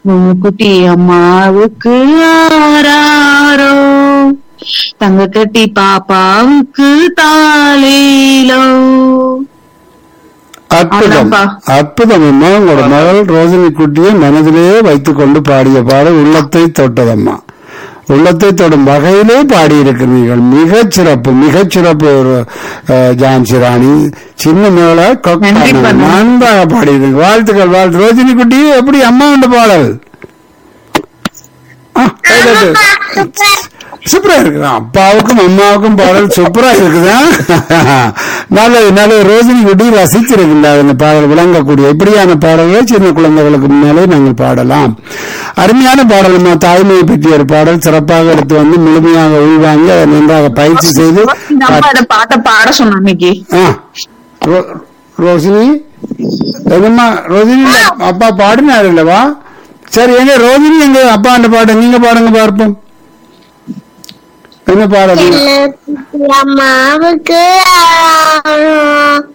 குட்டி அம்மாவுக்கு ஆராரோ தங்க கட்டி பாப்பாவுக்கு தாலேலோ அற்புதம் அதான்ப்பா. அற்புதம் அம்மா உங்களோட மகள் ரோஜினி குட்டியை மனதிலேயே வைத்துக் கொண்டு பாடிய பாடல் உள்ளத்தை தொட்டதம்மா உள்ளத்தை தொடும் வகையிலே பாடியிருக்கிறீர்கள் மிகச் சிறப்பு மிகச் சிறப்பு ஒரு, அஹ், ஜான்சி ராணி சின்ன மேல நன்றி பண்ணு. நன்றாக பாடியிருக்கீங்க வாழ்த்துக்கள் வாழ்த்து ரோஜினி குட்டி எப்படி அம்மா உண்டு பாடல் ஆ, கைதட்டு. சூப்பரா இருக்குதா அப்பாவுக்கும் அம்மாவுக்கும் பாடல் சூப்பரா இருக்குதா நல்லது நல்லது ரோஜினி குட்டி ரசிச்சிருக்கின்றார் இந்த பாடல் விளங்கக்கூடிய இப்படியான பாடல்களை சின்ன குழந்தைகளுக்கு முன்னாலே நாங்கள் பாடலாம் அருமையான பாடல் அம்மா தாய்மையை பற்றிய ஒரு பாடல் சிறப்பாக எடுத்து வந்து முழுமையாக உள்வாங்கி அதை நன்றாக பயிற்சி செய்து இந்த அம்மா இந்த பாட்டை பாட சொன்னா இன்னைக்கு ஆ, ரோ- ரோஷினி என்னம்மா ரோஜினி இந்த அப்பா பாடினார் இல்லவா சரி எங்க ரோஜினி எங்க அப்பா அந்த பாட்டு நீங்க பாடுங்க பார்ப்போம் என்ன பாடுறீங்க அம்மாவுக்கு ஆராரோ